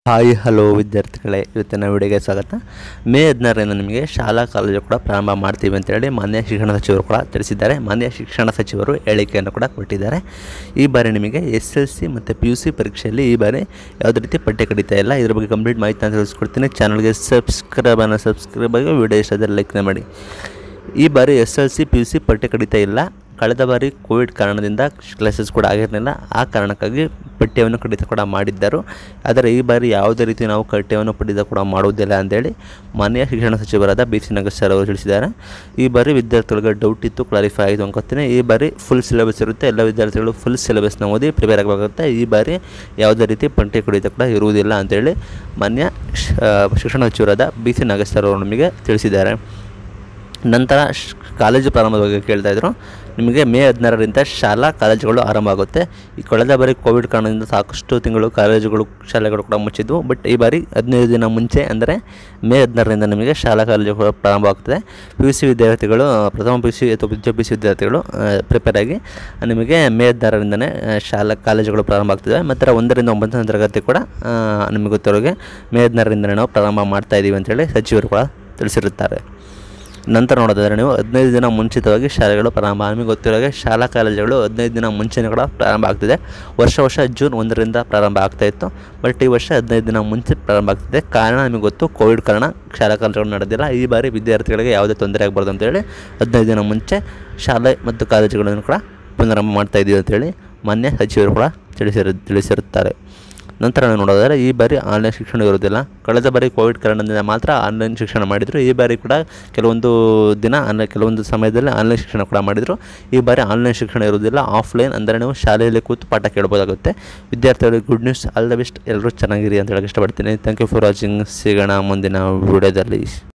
hi hello ವಿದ್ಯಾರ್ಥಿಗಳೇ ಇವತ್ತಿನ ವಿಡಿಯೋಗೆ ಸ್ವಾಗತ ಮೇ ಹದಿನಾರರಿಂದ ನಿಮಗೆ ಶಾಲಾ ಕಾಲೇಜು ಕೂಡ ಪ್ರಾರಂಭ ಮಾಡ್ತೀವಿ ಅಂತೇಳಿ ಮಾನ್ಯ ಶಿಕ್ಷಣ ಸಚಿವರು ಕೂಡ ತಿಳಿಸಿದ್ದಾರೆ ಮಾನ್ಯ ಶಿಕ್ಷಣ ಸಚಿವರು ಹೇಳಿಕೆಯನ್ನು ಕೂಡ ಕೊಟ್ಟಿದ್ದಾರೆ ಈ ಬಾರಿ ನಿಮಗೆ ಎಸ್ ಎಲ್ ಸಿ ಮತ್ತು ಪಿ ಯು ಸಿ ಪರೀಕ್ಷೆಯಲ್ಲಿ ಈ ಬಾರಿ ಯಾವುದೇ ರೀತಿ ಪಠ್ಯ ಕಡಿತ ಇಲ್ಲ ಇದ್ರ ಬಗ್ಗೆ ಕಂಪ್ಲೀಟ್ ಮಾಹಿತಿ ನಾನು ತಿಳಿಸ್ಕೊಡ್ತೀನಿ ಚಾನಲ್ಗೆ ಸಬ್ಸ್ಕ್ರೈಬ್ ಅನ್ನೋ ಸಬ್ಸ್ಕ್ರೈಬ್ ಆಗಿ ವಿಡಿಯೋ ಇಷ್ಟ ಆದರೆ ಲೈಕ್ನ ಮಾಡಿ ಈ ಬಾರಿ S L C P U C ಪಠ್ಯ ಕಡಿತ ಇಲ್ಲ ಕಳೆದ ಬಾರಿ ಕೋವಿಡ್ ಕಾರಣದಿಂದ ಕ್ಲಾಸಸ್ ಕೂಡ ಆಗಿರಲಿಲ್ಲ ಆ ಕಾರಣಕ್ಕಾಗಿ ಪಠ್ಯವನ್ನು ಕಡಿತ ಕೂಡ ಮಾಡಿದ್ದರು ಆದರೆ ಈ ಬಾರಿ ಯಾವುದೇ ರೀತಿ ನಾವು ಪಠ್ಯವನ್ನು ಕಡಿತ ಕೂಡ ಮಾಡುವುದಿಲ್ಲ ಅಂತೇಳಿ ಮಾನ್ಯ ಶಿಕ್ಷಣ ಸಚಿವರಾದ ಬಿ ಸಿ ನಗರ್ ಸರ್ ಅವರು ತಿಳಿಸಿದ್ದಾರೆ ಈ ಬಾರಿ ವಿದ್ಯಾರ್ಥಿಗಳಿಗೆ ಡೌಟ್ ಇತ್ತು ಕ್ಲಾರಿಫೈ ಆಯಿತು ಅನ್ಕೋತೀನಿ ಈ ಬಾರಿ ಫುಲ್ ಸಿಲೆಬಸ್ ಇರುತ್ತೆ ಎಲ್ಲ ವಿದ್ಯಾರ್ಥಿಗಳು ಫುಲ್ ಸಿಲೆಬಸ್ನ ಓದಿ ಪ್ರಿಪೇರ್ ಆಗಬೇಕಾಗುತ್ತೆ ಈ ಬಾರಿ ಯಾವುದೇ ರೀತಿ ಪಠ್ಯ ಕಡಿತ ಕೂಡ ಇರುವುದಿಲ್ಲ ಅಂತೇಳಿ ಮಾನ್ಯ ಶ್- ಆ, ಶಿಕ್ಷಣ ಸಚಿವರಾದ ಬಿ ಸಿ ನಾಗೇಶ್ ಸರ್ ಅವರು ನಮಗೆ ತಿಳಿಸಿದ್ದಾರೆ ನಂತರ ಶ್- ಕಾಲೇಜು ಪ್ರಾರಂಭದ ಬಗ್ಗೆ ಕೇಳ್ತಾ ಇದ್ರು ನಿಮಗೆ ಮೇ ಹದಿನಾರರಿಂದ ಶಾಲಾ ಕಾಲೇಜುಗಳು ಆರಂಭ ಆಗುತ್ತೆ ಈ ಕಳೆದ ಬಾರಿ ಕೋವಿಡ್ ಕಾರಣದಿಂದ ಸಾಕಷ್ಟು ತಿಂಗಳು ಕಾಲೇಜುಗಳು ಶಾಲೆಗಳು ಕೂಡ ಮುಚ್ಚಿದ್ವು ಬಟ್ ಈ ಬಾರಿ ಹದಿನೈದು ದಿನ ಮುಂಚೆ ಅಂದರೆ ಮೇ ಹದಿನಾರರಿಂದ ನಿಮಗೆ ಶಾಲಾ ಕಾಲೇಜುಗಳು ಪ್ರಾರಂಭ ಆಗ್ತದೆ ಪಿ ಯು ಸಿ ವಿದ್ಯಾರ್ಥಿಗಳು ಪ್ರಥಮ ಪಿ ಯು ಸಿ ಅಥವಾ ದ್ವಿತೀಯ ಪಿ ಯು ಸಿ ವಿದ್ಯಾರ್ಥಿಗಳು ಪ್ರಿಪೇರ್ ಆಗಿ ನಿಮಗೆ ಮೇ ಹದಿನಾರರಿಂದನೇ ಆ, ಶಾಲಾ ಕಾಲೇಜುಗಳು ಪ್ರಾರಂಭ ಆಗ್ತದೆ ಮತ್ತು ಒಂದರಿಂದ ಒಂಬತ್ತನೇ ತರಗತಿ ಕೂಡ ಆ, ನಿಮಗೆ ಗೊತ್ತಿರೋಗೆ ಮೇ ಹದಿನಾರರಿಂದನೇ ನಾವು ಪ್ರಾರಂಭ ಮಾಡ್ತಾ ಇದ್ದೀವಿ ಅಂತೇಳಿ ಸಚಿವರು ಕೂಡ ತಿಳಿಸಿರುತ್ತಾರೆ ನಂತರ ನೋಡೋದಾದ್ರೆ ನೀವು ಹದಿನೈದು ದಿನ ಮುಂಚಿತವಾಗಿ ಶಾಲೆಗಳು ಪ್ರಾರಂಭ ನಿಮಗೆ ಗೊತ್ತಿರೋಗೆ ಶಾಲಾ ಕಾಲೇಜುಗಳು ಹದಿನೈದು ದಿನ ಮುಂಚೆನೇ ಕೂಡ ಪ್ರಾರಂಭ ಆಗ್ತಿದೆ ವರ್ಷ ವರ್ಷ ಜೂನ್ ಒಂದರಿಂದ ಪ್ರಾರಂಭ ಆಗ್ತಾ ಇತ್ತು ಬಟ್ ಈ ವರ್ಷ ಹದಿನೈದು ದಿನ ಮುಂಚೆ ಪ್ರಾರಂಭ ಆಗ್ತಿದೆ ಕಾರಣ ನಿಮಗೆ ಗೊತ್ತು ಕೋವಿಡ್ ಕಾರಣ ಶಾಲಾ ಕಾಲೇಜುಗಳು ನಡೆದಿಲ್ಲ ಈ ಬಾರಿ ವಿದ್ಯಾರ್ಥಿಗಳಿಗೆ ಯಾವುದೇ ತೊಂದರೆ ಆಗಬಾರ್ದು ಅಂತೇಳಿ ಹದಿನೈದು ದಿನ ಮುಂಚೆ ಶಾಲೆ ಮತ್ತು ಕಾಲೇಜುಗಳನ್ನು ಕೂಡ ಪುನರಾರಂಭ ಮಾಡ್ತಾ ಇದ್ದೀವಿ ಅಂತೇಳಿ ಮಾನ್ಯ ಸಚಿವರು ಕೂಡ ತಿಳಿಸಿರು ತಿಳಿಸಿರುತ್ತಾರೆ ನಂತರ ನಾವು ನೋಡೋದಾದರೆ ಈ ಬಾರಿ ಆನ್ಲೈನ್ ಶಿಕ್ಷಣ ಇರುವುದಿಲ್ಲ ಕಳೆದ ಬಾರಿ ಕೋವಿಡ್ ಕಾರಣದಿಂದ ಮಾತ್ರ ಆನ್ಲೈನ್ ಶಿಕ್ಷಣ ಮಾಡಿದರು ಈ ಬಾರಿ ಕೂಡ ಕೆಲವೊಂದು ದಿನ ಆನ್ಲೈನ್ ಕೆಲವೊಂದು ಸಮಯದಲ್ಲಿ ಆನ್ಲೈನ್ ಶಿಕ್ಷಣ ಕೂಡ ಮಾಡಿದರು ಈ ಬಾರಿ ಆನ್ಲೈನ್ ಶಿಕ್ಷಣ ಇರುವುದಿಲ್ಲ ಆಫ್ಲೈನ್ ಅಂದರೆ ನೀವು ಶಾಲೆಯಲ್ಲಿ ಕೂತು ಪಾಠ ಕೇಳ್ಬೋದಾಗುತ್ತೆ ವಿದ್ಯಾರ್ಥಿಗಳಿಗೆ good news all the best ಎಲ್ಲರೂ ಚೆನ್ನಾಗಿರಿ ಅಂತ ಹೇಳಕ್ಕೆ ಇಷ್ಟಪಡ್ತೀನಿ ಥ್ಯಾಂಕ್ ಯು ಫಾರ್ ವಾಚಿಂಗ್ ಸಿಗೋಣ ಮುಂದಿನ ವಿಡಿಯೋದಲ್ಲಿ